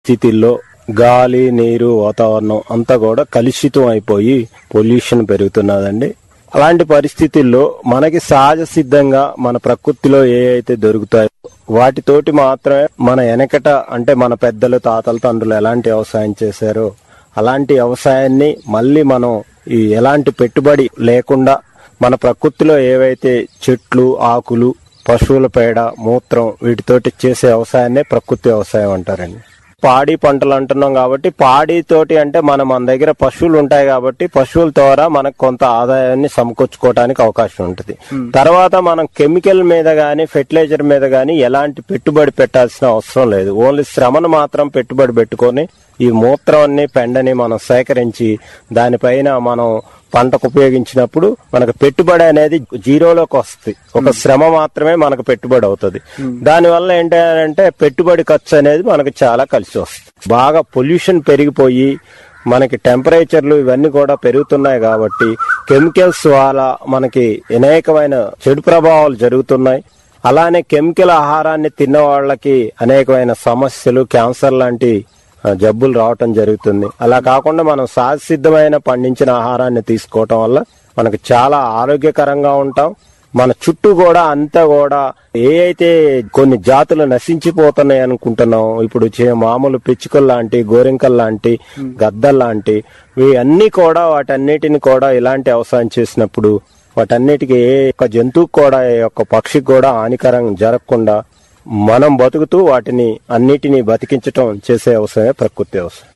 స్థితిలో గాలి నీరు వాతావరణం అంతా కూడా కలుషితం అయిపోయి పొల్యూషన్ పెరుగుతున్నదండి అలాంటి పరిస్థితుల్లో మనకి సహజ సిద్ధంగా మన ప్రకృతిలో ఏ అయితే దొరుకుతాయో వాటితోటి మాత్రమే మన వెనకట అంటే మన పెద్దలు తాతలు తండ్రులు ఎలాంటి వ్యవసాయం చేశారో అలాంటి వ్యవసాయాన్ని మళ్ళీ మనం ఈ ఎలాంటి పెట్టుబడి లేకుండా మన ప్రకృతిలో ఏవైతే చెట్లు ఆకులు పశువుల పేడ మూత్రం వీటితోటి చేసే వ్యవసాయాన్నే ప్రకృతి వ్యవసాయం అంటారండి పాడి పంటలు అంటున్నాం కాబట్టి పాడి తోటి అంటే మన మన దగ్గర పశువులు ఉంటాయి కాబట్టి పశువుల ద్వారా మనకు కొంత ఆదాయాన్ని సమకూర్చుకోవడానికి అవకాశం ఉంటుంది తర్వాత మనం కెమికల్ మీద గాని ఫెర్టిలైజర్ మీద గాని ఎలాంటి పెట్టుబడి పెట్టాల్సిన అవసరం లేదు ఓన్లీ శ్రమను మాత్రం పెట్టుబడి పెట్టుకొని ఈ మూత్రాన్ని పెండని మనం సేకరించి దానిపైన మనం పంటకు ఉపయోగించినప్పుడు మనకు పెట్టుబడి అనేది జీరోలోకి వస్తుంది ఒక శ్రమ మాత్రమే మనకు పెట్టుబడి అవుతుంది దానివల్ల ఏంటంటే పెట్టుబడి ఖర్చు అనేది మనకు చాలా కలిసి వస్తుంది బాగా పొల్యూషన్ పెరిగిపోయి మనకి టెంపరేచర్లు ఇవన్నీ కూడా పెరుగుతున్నాయి కాబట్టి కెమికల్స్ వల్ల మనకి అనేకమైన చెడు ప్రభావాలు జరుగుతున్నాయి అలానే కెమికల్ ఆహారాన్ని తిన్న వాళ్ళకి అనేకమైన సమస్యలు క్యాన్సర్ లాంటి ఆ, జబ్బులు రావటం జరుగుతుంది అలా కాకుండా మనం సహజసిద్ధమైన పండించిన ఆహారాన్ని తీసుకోవటం వల్ల మనకు చాలా ఆరోగ్యకరంగా ఉంటాం మన చుట్టూ కూడా అంతా కూడా ఏ అయితే కొన్ని జాతులు నశించిపోతున్నాయి అనుకుంటున్నాం ఇప్పుడు చే- మామూలు పిచ్చుకలు లాంటి గోరింకలు లాంటి గద్దలు లాంటి ఇవన్నీ కూడా వాటన్నిటిని కూడా ఇలాంటి వ్యవసాయం చేసినప్పుడు వాటన్నిటికీ ఏ ఒక్క జంతువుకు కూడా ఏ ఒక్క పక్షికి కూడా హానికరం జరగకుండా మనం బతుకుతూ వాటిని అన్నిటినీ బతికించటం చేసే వ్యవసాయమే ప్రకృతి వ్యవసాయం